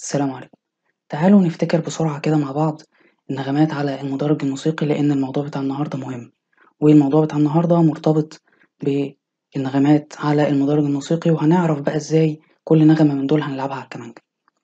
السلام عليكم تعالوا نفتكر بسرعة كده مع بعض النغمات على المدرج الموسيقي لأن الموضوع بتاع النهاردة مهم والموضوع بتاع النهاردة مرتبط بالنغمات على المدرج الموسيقي وهنعرف بقى ازاي كل نغمة من دول هنلعبها على الكمانجة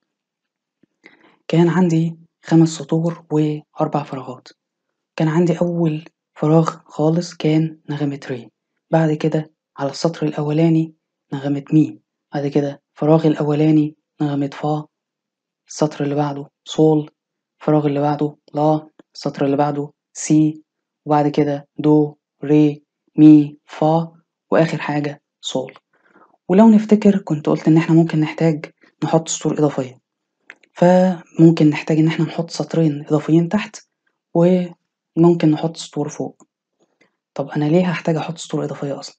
كان عندي خمس سطور وأربع فراغات كان عندي أول فراغ خالص كان نغمة ري بعد كده على السطر الأولاني نغمة مي بعد كده الفراغ الأولاني نغمة فا السطر اللي بعده صول الفراغ اللي بعده لا السطر اللي بعده سي وبعد كده دو ري مي فا وآخر حاجة صول ولو نفتكر كنت قلت إن احنا ممكن نحتاج نحط سطور إضافية فممكن نحتاج إن احنا نحط سطرين إضافيين تحت وممكن نحط سطور فوق طب أنا ليه هحتاج أحط سطور إضافية أصلا؟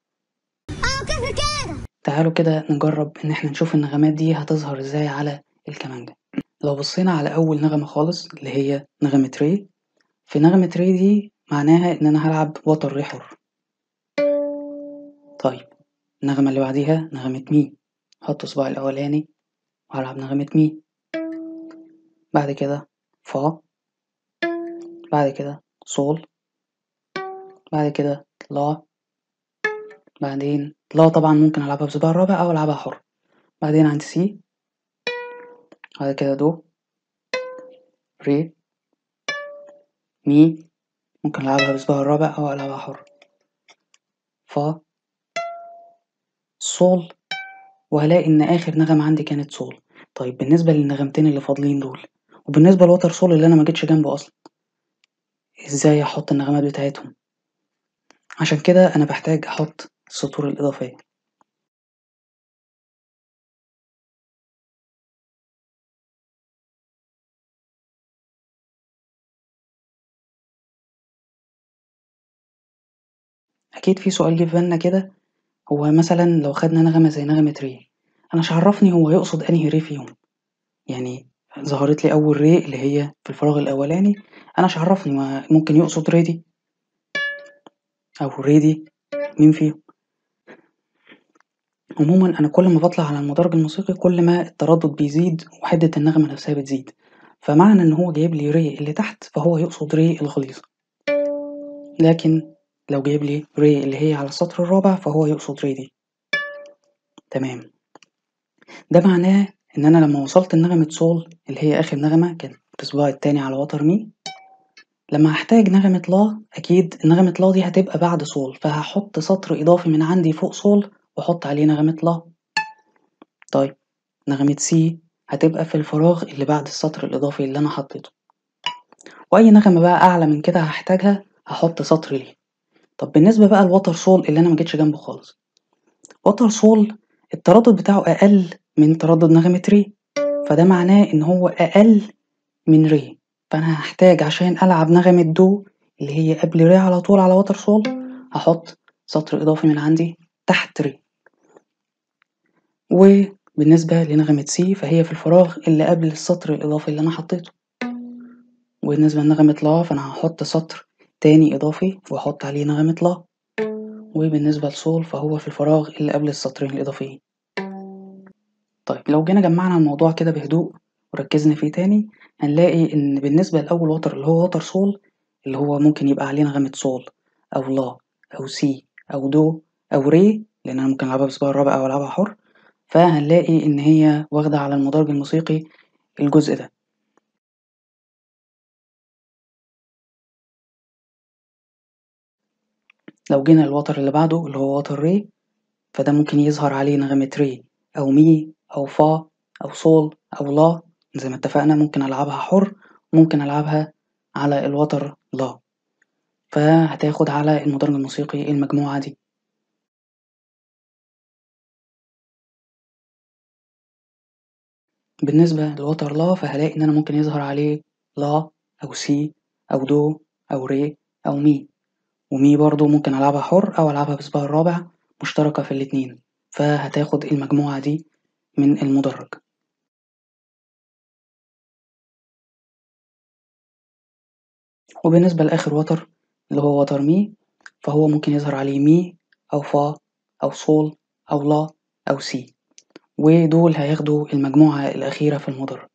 تعالوا كده نجرب إن احنا نشوف النغمات دي هتظهر ازاي على الكمانجة لو بصينا على أول نغمة خالص اللي هي نغمة ري في نغمة ري دي معناها إن أنا هلعب وتر ري حر طيب النغمة اللي بعديها نغمة مي هحط صباعي الأولاني وهلعب نغمة مي بعد كده فا بعد كده صول بعد كده لا بعدين لا طبعا ممكن ألعبها بصباع الرابع أو ألعبها حر بعدين عندي سي بعد كده دو ري مي ممكن ألعبها بصباع الرابع أو ألعبها حر فا صول وهلاقي إن آخر نغمة عندي كانت صول طيب بالنسبة للنغمتين اللي فاضلين دول وبالنسبة لوتر صول اللي أنا ما جيتش جنبه أصلا إزاي أحط النغمات بتاعتهم عشان كده أنا بحتاج أحط السطور الإضافية أكيد في سؤال جه في بالنا كده هو مثلا لو خدنا نغمة زي نغمة ري أنا مش عرفني هو يقصد أنهي ري فيهم يعني ظهرت لي أول ري اللي هي في الفراغ الأولاني أنا مش عرفني ما ممكن يقصد ري دي أو ري دي مين فيهم عموما أنا كل ما بطلع على المدرج الموسيقي كل ما التردد بيزيد وحدة النغمة نفسها بتزيد فمعنى إن هو جايب لي ري اللي تحت فهو يقصد ري الغليظة لكن لو جايب لي ري اللي هي على السطر الرابع فهو يقصد ري دي تمام ده معناه إن أنا لما وصلت لنغمة صول اللي هي آخر نغمة كانت الأسبوع التاني على وتر مي لما هحتاج نغمة لا أكيد نغمة لا دي هتبقى بعد صول فهحط سطر إضافي من عندي فوق صول وأحط عليه نغمة لا طيب نغمة سي هتبقى في الفراغ اللي بعد السطر الإضافي اللي أنا حطيته وأي نغمة بقى أعلى من كده هحتاجها هحط سطر ليه طب بالنسبة بقى لوتر صول اللي أنا مجيتش جنبه خالص وتر صول التردد بتاعه أقل من تردد نغمة ري فده معناه إن هو أقل من ري فأنا هحتاج عشان ألعب نغمة دو اللي هي قبل ري على طول على وتر صول هحط سطر إضافي من عندي تحت ري وبالنسبة لنغمة سي فهي في الفراغ اللي قبل السطر الإضافي اللي أنا حطيته وبالنسبة لنغمة لا فأنا هحط سطر تاني إضافي وأحط عليه نغمة لا وبالنسبة لصول فهو في الفراغ اللي قبل السطرين الإضافيين طيب لو جينا جمعنا الموضوع كده بهدوء وركزنا فيه تاني هنلاقي إن بالنسبة لأول وتر اللي هو وتر صول اللي هو ممكن يبقى عليه نغمة صول أو لا أو سي أو دو أو ري لأن أنا ممكن ألعبها بصباع الرابع أو ألعبها حر فهنلاقي إن هي واخدة على المدرج الموسيقي الجزء ده لو جينا الوتر اللي بعده اللي هو وتر ري فده ممكن يظهر عليه نغمة ري أو مي أو فا أو صول أو لا زي ما اتفقنا ممكن ألعبها حر ممكن ألعبها على الوتر لا فهتاخد على المدرج الموسيقي المجموعة دي بالنسبة للوتر لا فهلاقي إن أنا ممكن يظهر عليه لا أو سي أو دو أو ري أو مي ومي برضو ممكن ألعبها حر أو ألعبها بصباع الرابع مشتركة في الاتنين فهتاخد المجموعة دي من المدرج وبالنسبة لآخر وتر اللي هو وتر مي فهو ممكن يظهر عليه مي أو فا أو صول أو لا أو سي ودول هياخدوا المجموعة الأخيرة في المدرج.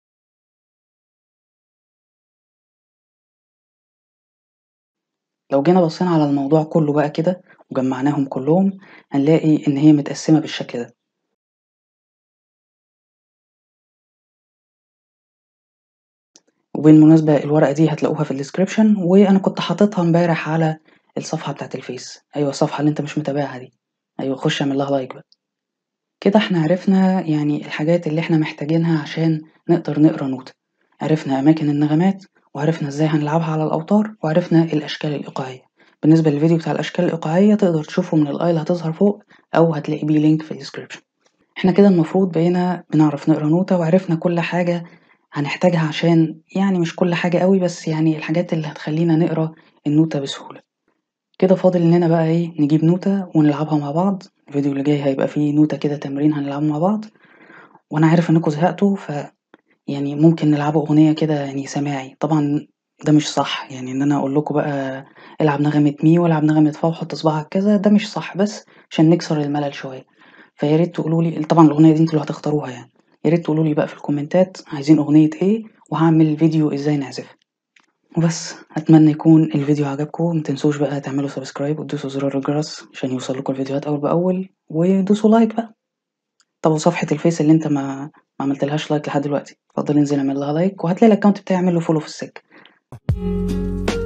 لو جينا بصينا على الموضوع كله بقى كده وجمعناهم كلهم هنلاقي إن هي متقسمة بالشكل ده. وبالمناسبة الورقة دي هتلاقوها في الديسكريبشن وأنا كنت حاططها امبارح على الصفحة بتاعة الفيس، أيوه الصفحة اللي أنت مش متابعها دي، أيوه خش اعمل لها لايك بقى. كده إحنا عرفنا يعني الحاجات اللي إحنا محتاجينها عشان نقدر نقرا نوتة، عرفنا أماكن النغمات وعرفنا إزاي هنلعبها على الأوتار وعرفنا الأشكال الإيقاعية. بالنسبة للفيديو بتاع الأشكال الإيقاعية تقدر تشوفه من الآي اللي هتظهر فوق أو هتلاقي بيه لينك في الديسكريبشن. إحنا كده المفروض بقينا بنعرف نقرا نوتة وعرفنا كل حاجة هنحتاجها عشان يعني مش كل حاجة أوي بس يعني الحاجات اللي هتخلينا نقرا النوتة بسهولة. كده فاضل إننا بقى إيه نجيب نوتة ونلعبها مع بعض، الفيديو اللي جاي هيبقى فيه نوتة كده تمرين هنلعبه مع بعض، وأنا عارف إنكم زهقتوا ف يعني ممكن نلعبوا أغنية كده يعني سماعي، طبعًا ده مش صح يعني إن أنا أقول لكم بقى العب نغمة مي والعب نغمة فا وحط صباعك كذا ده مش صح بس عشان نكسر الملل شوية، فيا ريت تقولوا لي طبعًا الأغنية دي أنتم اللي هتختاروها يعني، يا ريت تقولوا لي بقى في الكومنتات عايزين أغنية إيه وهاعمل فيديو إزاي نعزفها. وبس أتمنى يكون الفيديو عجبكم متنسوش بقى تعملوا سبسكرايب وتدوسوا زرار الجرس عشان يوصلكوا الفيديوهات أول بأول ودوسوا لايك بقى. طب وصفحة الفيس اللي أنت ما ما عملتلهاش لايك لحد دلوقتي اتفضل انزل اعمل لها لايك وهتلاقي الأكونت بتاعي اعمل له فولو في السكة.